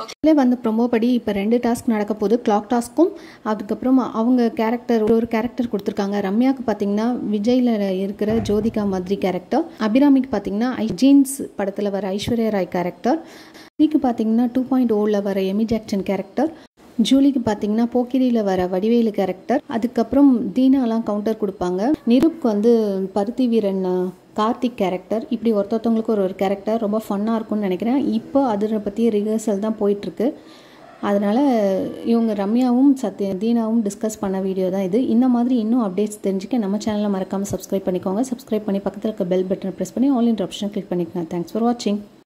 இதில் வந்து ப்ரொமோ படி இப்போ ரெண்டு டாஸ்க் நடக்க போகுது கிளாக் டாஸ்க்கும் அதுக்கப்புறம் அவங்க கேரக்டர் ஒரு ஒரு கேரக்டர் கொடுத்துருக்காங்க ரம்யாவுக்கு பார்த்தீங்கன்னா விஜயில் இருக்கிற ஜோதிகா மாதிரி கேரக்டர் அபிராமிக்கு பார்த்தீங்கன்னா ஐ ஜீன்ஸ் படத்தில் வர ஐஸ்வர்யா ராய் கேரக்டர் ஸ்ரீக்கு பார்த்தீங்கன்னா டூ பாயிண்ட் ஓவில் வர எமி ஜாக்சன் கேரக்டர் ஜூலிக்கு பார்த்தீங்கன்னா போக்கிரியில் வர வடிவேலு கேரக்டர் அதுக்கப்புறம் தீனாலாம் கவுண்டர் கொடுப்பாங்க நிருப்க்கு வந்து பருத்தி வீரன் கார்த்திக் கேரக்டர் இப்படி ஒருத்தொருத்தவங்களுக்கு ஒரு ஒரு கேரக்டர் ரொம்ப ஃபன்னாக இருக்கும்னு நினைக்கிறேன் இப்போ அதை பற்றி ரிஹர்சல் தான் போயிட்டுருக்கு அதனால் இவங்க ரம்யாவும் சத்ய தீனாவும் டிஸ்கஸ் பண்ண வீடியோ தான் இது இந்த மாதிரி இன்னும் அப்டேட்ஸ் தெரிஞ்சுக்க நம்ம சேனலை மறக்காமல் சப்ஸ்கிரைப் பண்ணிக்கோங்க சப்ஸ்கிரைப் பண்ணி பக்கத்தில் இருக்க பெல் பட்டனை ப்ரெஸ் பண்ணி ஆல் இன் ஆப்ஷனை கிளிக் பண்ணிக்கோங்க தேங்க்ஸ் ஃபார் வாட்சிங்